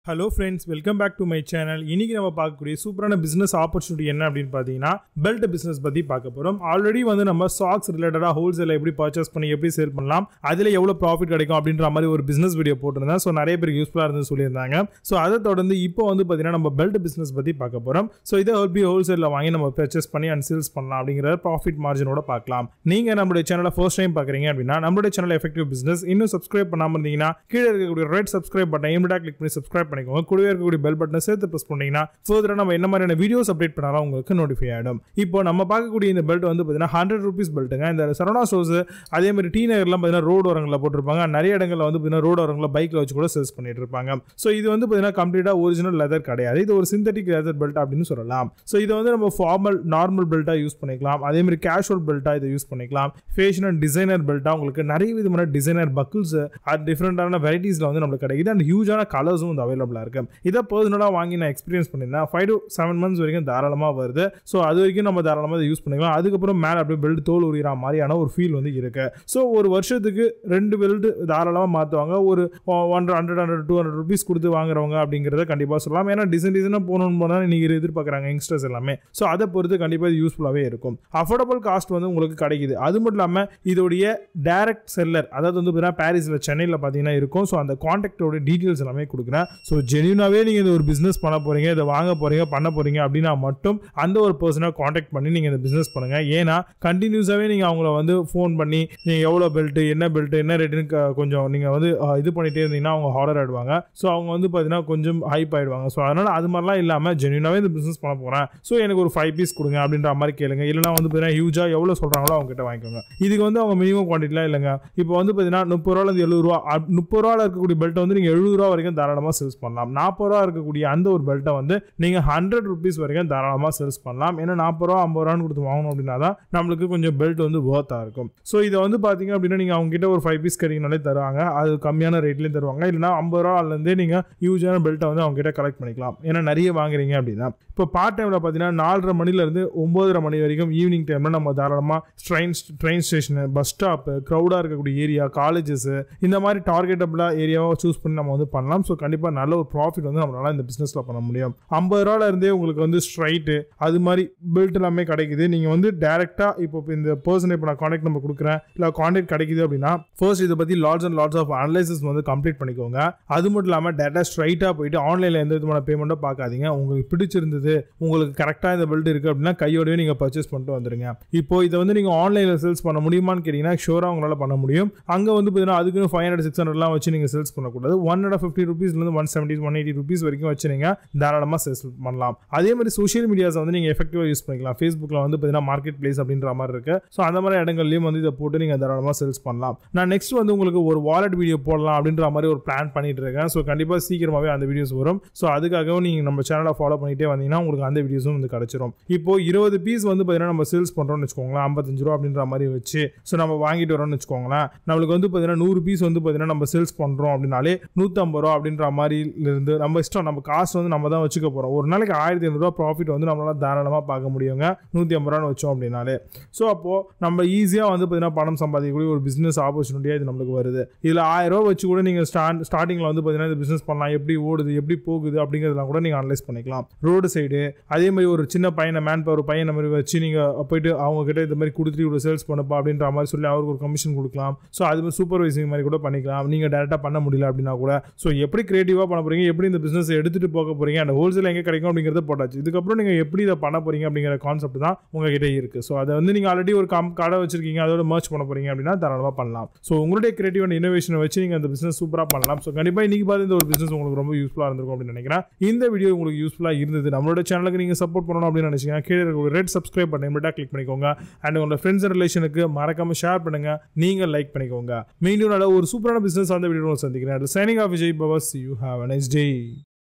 hello friends welcome back to my channel இன்னைக்கு நம்ம பார்க்கக்கூடிய சூப்பரான பிசினஸ் ஆப்பர்ச்சுனிட்டி என்ன அப்படின்னு பார்த்தீங்கன்னா பெல்ட் பிசினஸ் பற்றி பார்க்க போகிறோம் ஆல்ரெடி வந்து நம்ம சாக்ஸ் ரிலேட்டடாக ஹோல்சேல எப்படி பர்ச்சேஸ் பண்ணி எப்படி சேல் பண்ணலாம் அதில் எவ்வளோ ப்ராஃபிட் கிடைக்கும் அப்படின்ற மாதிரி ஒரு பிசினஸ் வீடியோ போட்டிருந்தேன் ஸோ நிறைய பேருக்கு யூஸ்ஃபுல்லாக இருந்து சொல்லியிருந்தாங்க ஸோ அதை தொடர்ந்து இப்போ வந்து பார்த்தீங்கன்னா நம்ம பெல்ட் பிசினஸ் பற்றி பார்க்க போகிறோம் ஸோ இதை எப்படி ஹோல்சேலில் வாங்கி நம்ம பர்ச்சேஸ் பண்ணி அண்ட் சேல்ஸ் பண்ணலாம் அப்படிங்கிற ப்ராஃபிட் மார்ஜினோட பார்க்கலாம் நீங்கள் நம்மளுடைய சேனலை ஃபர்ஸ்ட் டைம் பார்க்குறீங்க அப்படின்னா நம்மளுடைய சேனல் எஃபெக்டிவ் பிசினஸ் இன்னும் சப்ஸ்கிரைப் பண்ணாமல் இருந்தீங்கன்னா கீழே இருக்கக்கூடிய red subscribe button immediately click பண்ணி சப்ஸ்கிரைப் பண்ணிக்கோங்க கூடவே இருக்கக்கூடிய பெல் பட்டனை சேர்த்து ப்ரெஸ் பண்ணீங்கன்னா ஃபர்தராக நம்ம என்ன மாதிரியான வீடியோஸ் அப்டேட் பண்ணாலும் உங்களுக்கு நோட்டிஃபை ஆகிடும் இப்போ நம்ம பார்க்கக்கூடிய இந்த பெல்ட் வந்து பார்த்தீங்கன்னா ஹண்ட்ரட் ருபீஸ் பெல்ட்டுங்க இந்த சரவணா ஸ்டோர்ஸ் அதே மாதிரி டி நகர்லாம் பார்த்தீங்கன்னா ரோடு ஓரங்களில் போட்டிருப்பாங்க நிறைய இடங்களில் வந்து பார்த்தீங்கன்னா ரோடு ஓரங்களில் பைக்கில் வச்சு கூட சேல்ஸ் பண்ணிட்டு இருப்பாங்க ஸோ இது வந்து பார்த்தீங்கன்னா கம்ப்ளீட்டாக ஒரிஜினல் லெதர் கிடையாது இது ஒரு சிந்தட்டிக் லெதர் பெல்ட் அப்படின்னு சொல்லலாம் ஸோ இதை வந்து நம்ம ஃபார்மல் நார்மல் பெல்ட்டாக யூஸ் பண்ணிக்கலாம் அதே மாதிரி கேஷுவல் பெல்ட்டாக இதை யூஸ் பண்ணிக்கலாம் ஃபேஷன் அண்ட் டிசைனர் பெல்ட்டாக உங்களுக்கு நிறைய விதமான டிசைனர் பக்கிள்ஸ் அது டிஃப்ரெண்டான வெரைட்டிஸில் வந்து நம்மளுக்கு கிடைக்குது அண்ட் ஹியூஜான கலர்ஸும் வந்து அவைலபிளாக இருக்கு இதை பர்சனலாக வாங்கி நான் எக்ஸ்பீரியன்ஸ் பண்ணியிருந்தேன் ஃபைவ் டு செவன் மந்த்ஸ் வரைக்கும் தாராளமாக வருது ஸோ அது வரைக்கும் நம்ம தாராளமாக இதை யூஸ் பண்ணிக்கலாம் அதுக்கப்புறம் மேலே அப்படியே பெல்ட் தோல் உரிகிற மாதிரியான ஒரு ஃபீல் வந்து இருக்கு ஸோ ஒரு வருஷத்துக்கு ரெண்டு பெல்ட் தாராளமாக மாற்றுவாங்க ஒரு one hundred hundred two hundred rupees கொடுத்து வாங்குறவங்க அப்படிங்கிறத கண்டிப்பாக சொல்லலாம் ஏன்னா டிசைன் டிசைனாக போகணும்னு போனால் நீங்கள் எதிர்பார்க்குறாங்க யங்ஸ்டர்ஸ் எல்லாமே ஸோ அதை பொறுத்து கண்டிப்பாக இது யூஸ்ஃபுல்லாகவே இருக்கும் அஃபோர்டபுள் காஸ்ட் வந்து உங்களுக்கு கிடைக்குது அது மட்டும் இல்லாமல் இதோடைய டைரக்ட் செல்லர் அதாவது வந்து பார்த்தீங்கன்னா பாரிஸில் சென்னையில் பார்த்தீங்கன்னா இருக்கும் ஸோ அந்த காண்டாக்டோட டீட்டெயில்ஸ் எல்லாமே கொடுக்குறேன் ஸோ ஜென்யூனாகவே நீங்கள் இந்த ஒரு பிஸ்னஸ் பண்ண போகிறீங்க இதை வாங்க போகிறீங்க பண்ண போகிறீங்க அப்படின்னா மட்டும் அந்த ஒரு பர்சனை காண்டாக்ட் பண்ணி நீங்கள் இந்த பிஸ்னஸ் பண்ணுங்கள் ஏன்னா கண்டினியூஸாகவே நீங்கள் அவங்கள வந்து ஃபோன் பண்ணி நீங்கள் எவ்வளோ பெல்ட்டு என்ன பெல்ட்டு என்ன ரேட்டுன்னு க- கொஞ்சம் நீங்கள் வந்து அஹ், இது பண்ணிகிட்டே இருந்தீங்கன்னா அவங்க ஹார்டர் ஆகிடுவாங்க ஸோ அவங்க வந்து பார்த்தீங்கன்னா கொஞ்சம் ஹைப் ஆகிடுவாங்க ஸோ அதனால் அது மாதிரிலாம் இல்லாமல் ஜென்யூனாகவே இந்த பிஸ்னஸ் பண்ண போகிறேன் ஸோ எனக்கு ஒரு ஃபைவ் பீஸ் கொடுங்க அப்படின்ற மாதிரி கேளுங்க இல்லைனா வந்து பார்த்தீங்கன்னா ஹியூஜாக எவ்வளோ சொல்கிறாங்களோ அவங்க கிட்ட வாங்கிக்கோங்க இதுக்கு வந்து அவங்க மினிமம் குவான்டிட்டிலாம் இல்லைங்க இப்போ வந்து பார்த்தீங்கன்னா முப்பது ரூபாலேருந்து எழுபது ரூபா அப்- முப்பது ரூபாவில் இருக்கக்கூடிய பெல்ட்டை வந்து நீங்கள் எழுபது ரூபா வரைக்கும் தாராளமாக சேல்ஸ் பண்ணலாம் நாற்பது ரூபா இருக்கக்கூடிய அந்த ஒரு பெல்ட்டை வந்து நீங்கள் ஹண்ட்ரட் ருபீஸ் வரைக்கும் தாராளமாக சேல்ஸ் பண்ணலாம் ஏன்னா நாற்பது ரூபா ஐம்பது ரூபான்னு கொடுத்து வாங்கணும் அப்படின்னா தான் நம்மளுக்கு கொஞ்சம் பெல்ட் வந்து ஒர்த்தாக இருக்கும் ஸோ இதை வந்து பார்த்தீங்க அப்படின்னா நீங்கள் அவங்க கிட்ட ஒரு ஃபைவ் பீஸ் கிடைக்கினாலே தருவாங்க அது கம்மியான ரேட்லேயும் தருவாங்க இல்லைனா ஐம்பது ரூபாலேருந்தே நீங்கள் யூஸான பெல்ட்டை வந்து அவங்க கிட்ட கலெக்ட் பண்ணிக்கலாம் ஏன்னா நிறைய வாங்குறீங்க அப்படின்னா இப்போ பார்ட் டைமில் பார்த்தீங்கன்னா நாலரை மணிலேருந்து ஒம்போதரை மணி வரைக்கும் ஈவினிங் டைமில் நம்ம தாராளமாக train train station bus stop க்ரௌடாக இருக்கக்கூடிய ஏரியா காலேஜஸ் இந்த மாதிரி டார்கெட்டபிளாக ஏரியாவை சூஸ் பண்ணி நம்ம வந்து பண்ணலாம் ஸோ கண்டிப்பாக நல்ல ஒரு ப்ராஃபிட் வந்து நம்மளால இந்த பிஸ்னஸில் பண்ண முடியும் ஐம்பது ரூபால இருந்தே உங்களுக்கு வந்து ஸ்ட்ரைட்டு அது மாதிரி பெல்ட் எல்லாமே கிடைக்குது நீங்கள் வந்து டேரெக்டாக இப்போ இப்போ இந்த பர்சன் இப்போ நான் காண்டாக்ட் நம்பர் கொடுக்குறேன் இல்லை காண்டாக்ட் கிடைக்குது அப்படின்னா ஃபர்ஸ்ட் இதை பற்றி lots and lots of analysis வந்து கம்ப்ளீட் பண்ணிக்கோங்க அது மட்டும் இல்லாமல் டேட்டா ஸ்ட்ரைட்டாக போயிட்டு ஆன்லைனில் எந்த விதமான பேமெண்ட்டும் பார்க்காதீங்க உங்களுக்கு பிடிச்சிருந்தது உங்களுக்கு கரெக்டாக இந்த பெல்ட் இருக்குது அப்படின்னா கையோடவே நீங்கள் பர்ச்சேஸ் பண்ணிட்டு வந்துருங்க இப்போ இதை வந்து நீங்கள் ஆன்லைனில் சேல்ஸ் பண்ண முடியுமான்னு கேட்டிங்கன்னா ஷோராக உங்களால் பண்ண முடியும் அங்கே வந்து பார்த்தீங்கன்னா அதுக்குன்னு ஃபைவ் ஹண்ட்ரட் சிக்ஸ் ஹண்ட்ரட்லாம் வச்சு நீங்கள் சேல்ஸ் பண்ணக்கூடாது ஒன் ஹண்ட்ரட் ஃபிஃப்டி ருபீஸ்லேருந்து one seventy one eighty rupees வரைக்கும் வச்சு நீங்கள் தாராளமாக சேல்ஸ் பண்ணலாம் அதே மாதிரி சோஷியல் மீடியாஸை வந்து நீங்கள் எஃபெக்டிவாக யூஸ் பண்ணிக்கலாம் ஃபேஸ்புக்கில் வந்து பார்த்தீங்கன்னா மார்க்கெட் பிளேஸ் அப்படின்ற மாதிரி இருக்கு ஸோ அந்த மாதிரி இடங்கள்லையும் வந்து இதை போட்டு நீங்கள் தாராளமாக சேல்ஸ் பண்ணலாம் நான் நெக்ஸ்ட் வந்து உங்களுக்கு ஒரு வாலெட் வீடியோ போடலாம் அப்படின்ற மாதிரி ஒரு பிளான் பண்ணிட்டு இருக்கேன் ஸோ கண்டிப்பாக சீக்கிரமாகவே அந்த வீடியோஸ் வரும் ஸோ அதுக்காகவும் நீங்கள் நம்ம சேனலை ஃபாலோ பண்ணிட்டே வந்தீங்கன்னா உங்களுக்கு அந்த வீடியோஸும் வந்து கிடச்சிரும் இப்போ இருபது பீஸ் வந்து பார்த்தீங்கன்னா நம்ம சேல்ஸ் பண்ணுறோம்னு வச்சுக்கோங்களேன் ஐம்பத்தஞ்சு ரூபா அப்படின்ற மாதிரி வச்சு ஸோ நம்ம வாங்கிட்டு வரோம்னு வச்சுக்கோங்களேன் நம்மளுக்கு வந்து பார்த்தீங்கன்னா நூறு பீஸ் வந்து பார்த்தீங்கன்னா நம்ம சேல்ஸ் பண்ணுறோம் அப்படின்னாலே நூற்றம்பது ரூபா அப்படின்ற மாதிரி இருந்து நம்ம இஷ்டம் நம்ம காசு வந்து நம்ம தான் வச்சுக்க போகிறோம் ஒரு நாளைக்கு ஆயிரத்தி ஐநூறுரூவா ப்ராஃபிட் வந்து நம்மளால தாராளமாக பார்க்க முடியுங்க நூற்றி ஐம்பது ரூபான்னு வச்சோம் அப்படின்னாலே ஸோ அப்போது நம்ம ஈஸியாக வந்து பார்த்தீங்கன்னா பணம் சம்பாதிக்கக்கூடிய ஒரு பிஸ்னஸ் ஆப்பர்ச்சுனிட்டியாக இது நம்மளுக்கு வருது இதில் ஆயிரம் ரூபா வச்சு கூட நீங்கள் ஸ்டார்ட் ஸ்டார்டிங்கில் வந்து பார்த்தீங்கன்னா இந்த பிஸ்னஸ் பண்ணலாம் எப்படி ஓடுது எப்படி போகுது அப்படிங்கிறதெல்லாம் கூட நீங்கள் அனலைஸ் பண்ணிக்கலாம் ரோடு சைடு அதே மாதிரி ஒரு சின்ன பையனை மேன் பவர் பையனை மாதிரி வச்சு நீங்கள் போயிட்டு அவங்க கிட்ட இந்த மாதிரி கொடுத்துட்டு இவ்வளோ சேல்ஸ் பண்ணப்பா அப்படின்ற மாதிரி சொல்லி அவருக்கு ஒரு கமிஷன் கொடுக்கலாம் ஸோ அது மாதிரி சூப்பர்வைசிங் மாதிரி கூட பண்ணிக்கலாம் நீங்கள் டேரெக்டாக பண்ண முடியல அப்படின்னா கூட ஸோ எப்படி கிரியேட்டிவாக பண்ண போறீங்க எப்படி இந்த பிஸ்னஸ் எடுத்துகிட்டு போக போறீங்க அந்த ஹோல்சேல் எங்கே கிடைக்கும் அப்படிங்கிறத போட்டாச்சு இதுக்கப்புறம் நீங்கள் எப்படி இதை பண்ண போறீங்க அப்படிங்கிற கான்செப்ட் தான் உங்ககிட்ட இருக்குது ஸோ அதை வந்து நீங்கள் ஆல்ரெடி ஒரு கம் கடை வச்சிருக்கீங்க அதோட மர்ச் பண்ண போறீங்க அப்படின்னா தாராளமாக பண்ணலாம் ஸோ உங்களுடைய கிரியேட்டிவ் அண்ட் இனோவேஷனை வச்சு நீங்கள் அந்த பிஸ்னஸ் சூப்பராக பண்ணலாம் ஸோ கண்டிப்பாக இன்னைக்கு பார்த்து இந்த ஒரு பிஸ்னஸ் உங்களுக்கு ரொம்ப யூஸ்ஃபுல்லாக இருந்திருக்கும் அப்படின்னு நினைக்கிறேன் இந்த வீடியோ உங்களுக்கு யூஸ்ஃபுல்லாக இருந்தது நம்மளோட சேனலுக்கு நீங்கள் சப்போர்ட் பண்ணணும் அப்படின்னு நினைச்சீங்கன்னா கீழே இருக்க ரெட் சப்ஸ்கிரைப் பண்ணி இமிடியா கிளிக் பண்ணிக்கோங்க அண்ட் உங்களோட ஃப்ரெண்ட்ஸ் அண்ட் ரிலேஷனுக்கு மறக்காம ஷேர் பண்ணுங்க நீங்கள் லைக் பண்ணிக்கோங்க மீண்டும் நல்ல ஒரு சூப்பரான பிஸ்னஸ் அந்த வீடியோ சந்திக்கிறேன் சைனிங் ஆஃப் விஜய் பவஸ் you have a nice day